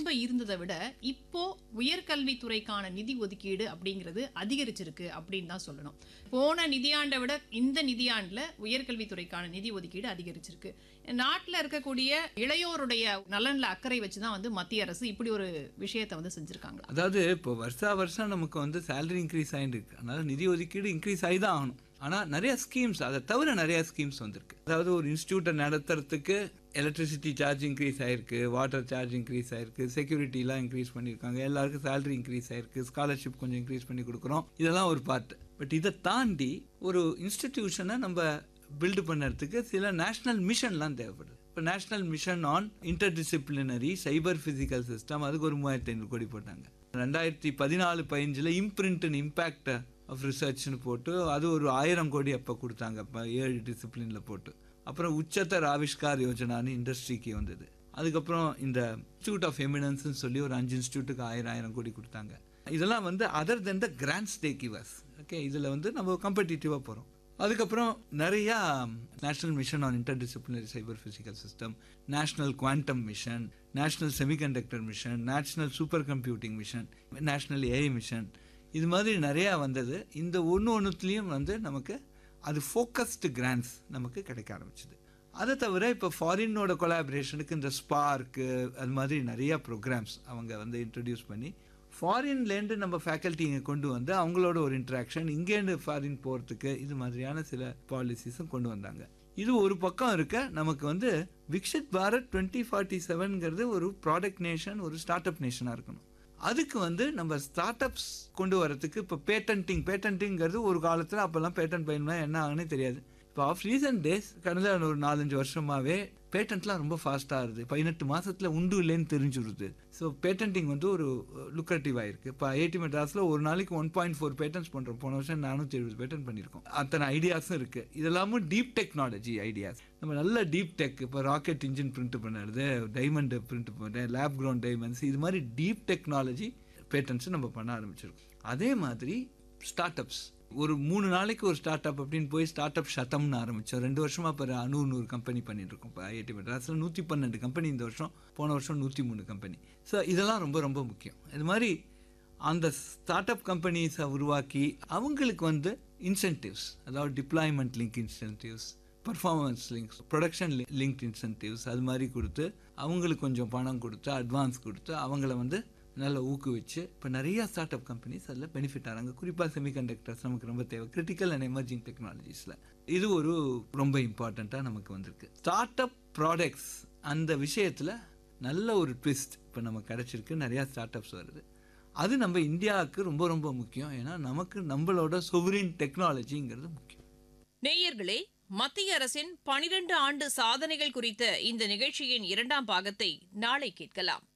முன்பு இருந்ததை விட இப்போ உயர்கல்வித்துறைக்கான நிதி ஒதுக்கீடு அப்படிங்கிறது அதிகரிச்சிருக்கு அப்படின்னு தான் சொல்லணும் போன நிதியாண்டை விட இந்த நிதியாண்டுல உயர்கல்வித்துறைக்கான நிதி ஒதுக்கீடு அதிகரிச்சிருக்கு நாட்டில் இருக்கக்கூடிய இளையோருடைய நலன்ல அக்கறை வச்சு தான் வந்து மத்திய அரசு இப்படி ஒரு விஷயத்தை வந்து செஞ்சிருக்காங்க அதாவது இப்போ வருஷா வருஷம் நமக்கு வந்து சேலரி இன்க்ரீஸ் ஆகிட்டு இருக்கு அதனால நிதி ஒதுக்கீடு இன்க்ரீஸ் ஆகி தான் ஆகணும் ஆனால் நிறைய ஸ்கீம்ஸ் அதை தவிர நிறைய ஸ்கீம்ஸ் வந்திருக்கு அதாவது ஒரு இன்ஸ்டியூட்டை நடத்துறதுக்கு எலக்ட்ரிசிட்டி சார்ஜ் இன்க்ரீஸ் ஆயிருக்கு வாட்டர் சார்ஜ் இன்க்ரீஸ் ஆயிருக்கு செக்யூரிட்டிலாம் இன்க்ரீஸ் பண்ணியிருக்காங்க எல்லாருக்கும் சேலரி இன்க்ரீஸ் ஆயிருக்கு ஸ்காலர்ஷிப் கொஞ்சம் இன்க்ரீஸ் பண்ணி கொடுக்குறோம் இதெல்லாம் ஒரு பார்ட் பட் இதை தாண்டி ஒரு இன்ஸ்டிடியூஷனை நம்ம பில்டு பண்ணுறதுக்கு சில நேஷ்னல் மிஷன்லாம் தேவைப்படுது இப்போ national mission on interdisciplinary cyber physical system அதுக்கு ஒரு மூவாயிரத்தி ஐநூறு கோடி போட்டாங்க ரெண்டாயிரத்தி பதினாலு பதினஞ்சில் இம்ப்ரிண்ட் அண்ட் இம்பேக்ட் ஆஃப் ரிசர்ச்னு போட்டு அது ஒரு ஆயிரம் கோடி அப்போ கொடுத்தாங்க இப்போ ஏழு டிசிப்ளினில் போட்டு அப்புறம் உச்சத்தர் ஆவிஷ்கார் யோஜனான்னு இண்டஸ்ட்ரிக்கு வந்தது அதுக்கப்புறம் இந்த இன்ஸ்டியூட் ஆஃப் எமினன்ஸ்னு சொல்லி ஒரு அஞ்சு இன்ஸ்டியூட்டுக்கு ஆயிரம் ஆயிரம் கோடி கொடுத்தாங்க இதெல்லாம் வந்து other than the grant stay givers okay இதில் வந்து நம்ம காம்படிட்டிவாக போகிறோம் அதுக்கப்புறம் நிறையா national mission on interdisciplinary cyber physical system national quantum mission national semiconductor mission national super computing mission national AI mission இது மாதிரி நிறையா வந்தது இந்த ஒன்று ஒன்றுத்துலேயும் வந்து நமக்கு அது ஃபோக்கஸ்டு கிராண்ட்ஸ் நமக்கு கிடைக்க ஆரம்பிச்சுது அதை தவிர இப்போ ஃபாரினோட கொலாபரேஷனுக்கு இந்த ஸ்பார்க்கு அது மாதிரி நிறையா ப்ரோக்ராம்ஸ் அவங்க வந்து இன்ட்ரடியூஸ் பண்ணி ஃபாரின்லேருந்து நம்ம ஃபேக்கல்ட்டி இங்கே கொண்டு வந்து அவங்களோட ஒரு இன்ட்ராக்ஷன் இங்கேருந்து ஃபாரின் போகிறதுக்கு இது மாதிரியான சில பாலிசிஸும் கொண்டு வந்தாங்க இது ஒரு பக்கம் இருக்க நமக்கு வந்து விக்ஷித் பாரத் டுவெண்ட்டி ஃபார்ட்டி செவன்ங்கிறது ஒரு ப்ராடக்ட் நேஷன் ஒரு ஸ்டார்ட் அப் நேஷனாக இருக்கணும் அதுக்கு வந்து நம்ம ஸ்டார்ட் அப்ஸ் கொண்டு வரதுக்கு இப்போ பேட்டன்ட்டிங் பேட்டன்ட்டிங்கிறது ஒரு காலத்தில் அப்போல்லாம் பேட்டன் பயன்னா என்ன ஆகுன்னு தெரியாது இப்போ ஆஃப் ரீசன்ட் டேஸ் கடந்த ஒரு நாலஞ்சு வருஷமாகவே பேட்டன்ட்லாம் ரொம்ப ஃபாஸ்ட்டாக இருது பதினெட்டு மாதத்தில் உண்டு இல்லைன்னு தெரிஞ்சுருது ஸோ பேட்டன்ட்டிங் வந்து ஒரு லுக்ரேட்டிவ் ஆயிருக்கு இப்போ ஐஐடி மெட்ராஸில் ஒரு நாளைக்கு ஒன் பாயிண்ட் ஃபோர் பேட்டன்ஸ் பண்ணுறோம் போன வருஷம் நானூற்றி எழுபது பேட்டன் பண்ணியிருக்கோம் அத்தனை ஐடியாஸும் இருக்குது இதெல்லாமும் டீப் டெக்னாலஜி ஐடியாஸ் நம்ம நல்ல டீப் டெக் இப்போ ராக்கெட் இன்ஜின் பிரிண்ட் பண்ணுறது டைமண்ட் பிரிண்ட் பண்ணுறது லேப் க்ரௌண்ட் டைமண்ட்ஸ் இது மாதிரி டீப் டெக்னாலஜி பேட்டன்ஸ் நம்ம பண்ண ஆரம்பிச்சிருக்கோம் அதே மாதிரி ஸ்டார்ட் அப்ஸ் ஒரு மூணு நாளைக்கு ஒரு ஸ்டார்ட் அப் அப்படின்னு போய் ஸ்டார்ட் அப் சதம்னு ஆரம்பித்தோம் ரெண்டு வருஷமாக இப்போ நூறு நூறு கம்பெனி பண்ணிட்டு இருக்கோம் இப்போ ஐஐடி மெட்ராஸில் நூற்றி பன்னெண்டு கம்பெனி இந்த வருஷம் போன வருஷம் நூற்றி மூணு கம்பெனி ஸோ இதெல்லாம் ரொம்ப ரொம்ப முக்கியம் இது மாதிரி அந்த ஸ்டார்ட் அப் கம்பெனிஸை உருவாக்கி அவங்களுக்கு வந்து இன்சென்டிவ்ஸ் அதாவது deployment link incentives performance links production link incentives அது மாதிரி கொடுத்து அவங்களுக்கு கொஞ்சம் பணம் கொடுத்து அட்வான்ஸ் கொடுத்து அவங்கள வந்து நல்லா ஊக்குவிச்சு இப்போ நிறைய ஸ்டார்ட் அப் கம்பெனிஸ் அதில் பெனிஃபிட் ஆகிறாங்க குறிப்பாக செமிகண்டக்டர்ஸ் நமக்கு ரொம்ப தேவை கிரிட்டிக்கல் அண்ட் எமர்ஜிங் டெக்னாலஜிஸில் இது ஒரு ரொம்ப இம்பார்ட்டண்ட்டாக நமக்கு வந்திருக்கு ஸ்டார்ட் அப் ப்ராடக்ட்ஸ் அந்த விஷயத்தில் நல்ல ஒரு ட்விஸ்ட் இப்போ நமக்கு கிடச்சிருக்கு நிறையா ஸ்டார்ட் அப்ஸ் வருது அது நம்ம இந்தியாவுக்கு ரொம்ப ரொம்ப முக்கியம் ஏன்னா நமக்கு நம்மளோட சொவரின் டெக்னாலஜிங்கிறது முக்கியம் நேயர்களே மத்திய அரசின் பனிரெண்டு ஆண்டு சாதனைகள் குறித்த இந்த நிகழ்ச்சியின் இரண்டாம் பாகத்தை நாளை கேட்கலாம்